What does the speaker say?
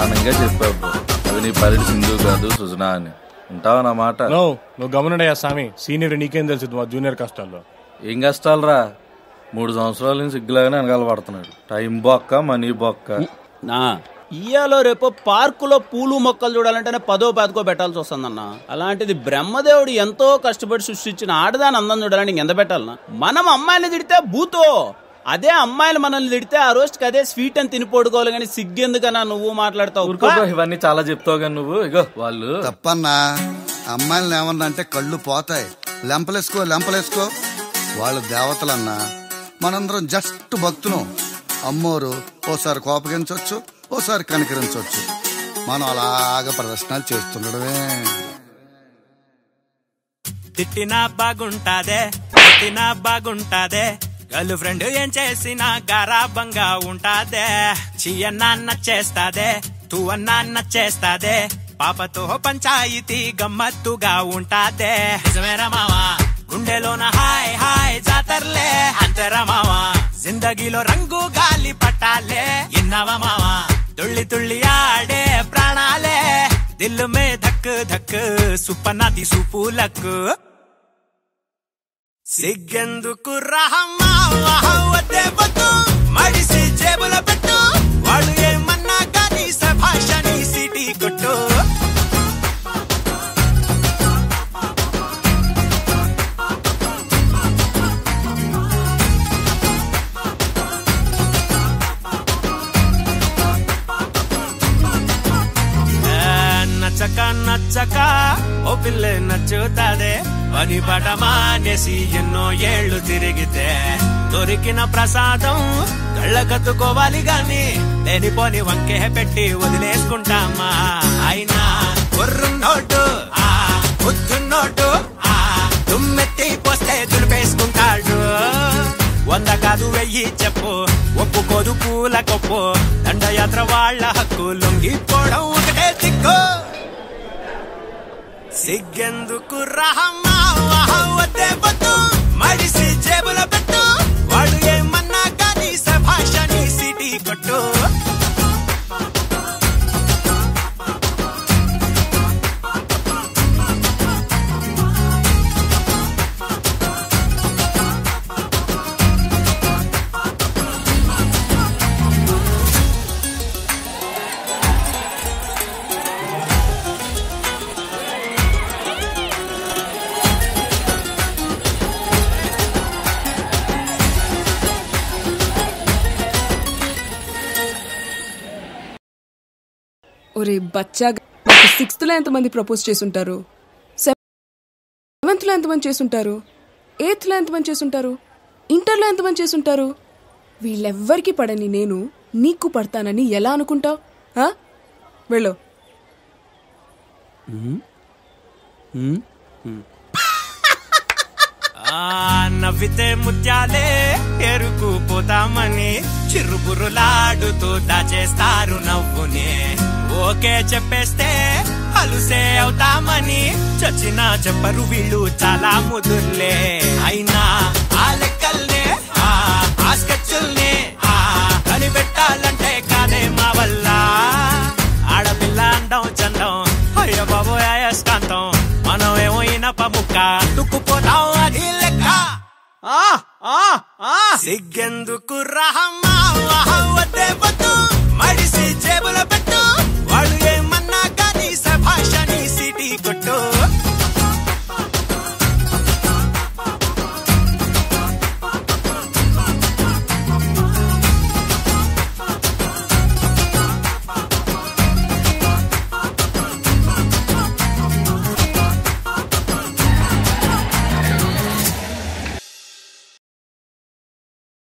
ప్రాణంగా చెప్పావు bro. అది నీ పరిధి సింధు కాదు సుజనా అని ఉంటావా నా మాట నో నువ్వు గమనడయ్యా స్వామి సీనియర్ నీకేం తెలుసు మా జూనియర్ కష్టాల్లో ఏం కష్టాలరా మూడు సంవత్సరాల నుంచి సిగ్గులాగానే వెనకాల పడుతున్నాడు టైం బొక్క మనీ బొక్క నా ఇయ్యాలో రేపు పార్కులో పూలు మొక్కలు చూడాలంటేనే పదో పదకో పెట్టాల్సి వస్తుందన్న అలాంటిది బ్రహ్మదేవుడు ఎంతో కష్టపడి సృష్టించిన ఆడదాని అందం చూడాలంటే ఇంకెంత పెట్టాలన్నా మనం అమ్మాయిని తిడితే బూతో అదే అమ్మాయిలు మనల్ని తిడితే ఆ రోజుకి అదే స్వీట్ అని తిని పడుకోవాలి కానీ సిగ్గెందుకన్నా నువ్వు మాట్లాడతావు ఊరుకో bro, ఇవన్నీ చాలా చెప్తావు కానీ నువ్వు ఇగో వాళ్ళు తప్పన్నా అమ్మాయిలను ఏమన్నా అంటే కళ్ళు పోతాయి లెంపలేసుకో లెంపలేసుకో వాళ్ళు దేవతలన్నా మనందరం జస్ట్ భక్తులం అమ్మోరు ఓసారి కోపగించవచ్చు ఓసారి కనికరించవచ్చు మనం అలాగ ప్రదర్శనలు చేస్తుండడమే తిట్టినా బాగుంటాదే తిట్టినా బాగుంటాదే గర్ల్ ఫ్రెండ్ ఏం చేసినా గారాబంగా ఉంటాదే చీయన్నా నచ్చేస్తాదే తూ అన్నా నచ్చేస్తాదే పాపతో పంచాయితీ గమ్మత్తుగా ఉంటాదే నిజమేరా మావా గుండెలోన హాయ్ హాయ్ జాతర్లే అంతరా మావా జిందగీలో రంగు గాలి పట్టాలే ఇన్నావా మావా తుళ్ళి తుళ్ళి ఆడే ప్రాణాలే దిల్ మే ధక్ ధక్ సుప్పనాది సుపులకు సిగ్గెందుకు రహమావతే వద్దు మడిసి జేబుల పెట్టు వాళ్ళు ఏమన్నా కానీ సభాషని సిటీ కొట్టు ఏ, నచ్చక నచ్చక ఓ పిల్ల నచ్చుతాదే పని పట మానేసి ఎన్నో ఏళ్ళు తిరిగితే దొరికిన ప్రసాదం కళ్ళకత్తుకోవాలి గాని లేనిపోని వంకే పెట్టి వదిలేసుకుంటామా అయినా కుర్రున్నోటు ఆ బుద్ధున్నోటు ఆ దుమ్మెత్తి పోస్తే దులిపేసుకుంటాడు వంద కాదు వెయ్యి చెప్పు ఒప్పుకోదు పూల కొప్పు దండయాత్ర వాళ్ళ హక్కు లొంగిపోవడం ఒకటే దిక్కు సిగ్గెందుకు రహమా వద్దే వద్దు మడిసి జేబుల పెట్టు వాడు ఏమన్నా కానీ సభాషని సిటీ కొట్టు ఒరే బచ్చా నాకు సిక్స్త్ లో ఎంతమంది ప్రపోజ్ చేసుంటారు సెవెంత్ లో ఎంతమంది చేసుంటారు ఎయిత్ లో ఎంతమంది చేసుంటారు ఇంటర్లో ఎంతమంది చేసుంటారు వీళ్ళెవ్వరికి పడని నేను నీకు పడతానని ఎలా అనుకుంటావు వెళ్ళు ఆ నవ్వితే ముత్యాలే ఎరుకు పోతామని చిరుబురులాడుతూ దాచేస్తారు నవ్వుని ఓకే చెప్పేస్తే అలుసే అవుతామని చచ్చినా చెప్పరు వీళ్ళు చాలా ముదుర్లే అయినా ఆ లెక్కల్నే ఆ ఆ స్కెచ్చుల్నే ఆ కనిపెట్టాలంటే కాదే మా వల్ల ఆడపిల్ల అండం చందం అయ్య బాబు అయస్కాంతం మనం ఏమో ఇనప ముక్క తుక్కుపోతాం అది లెక్క ఆ ఆ ఆ సిగ్గెందుకు రహమా వద్దే వద్దు మడిసి జేబుల పెట్టు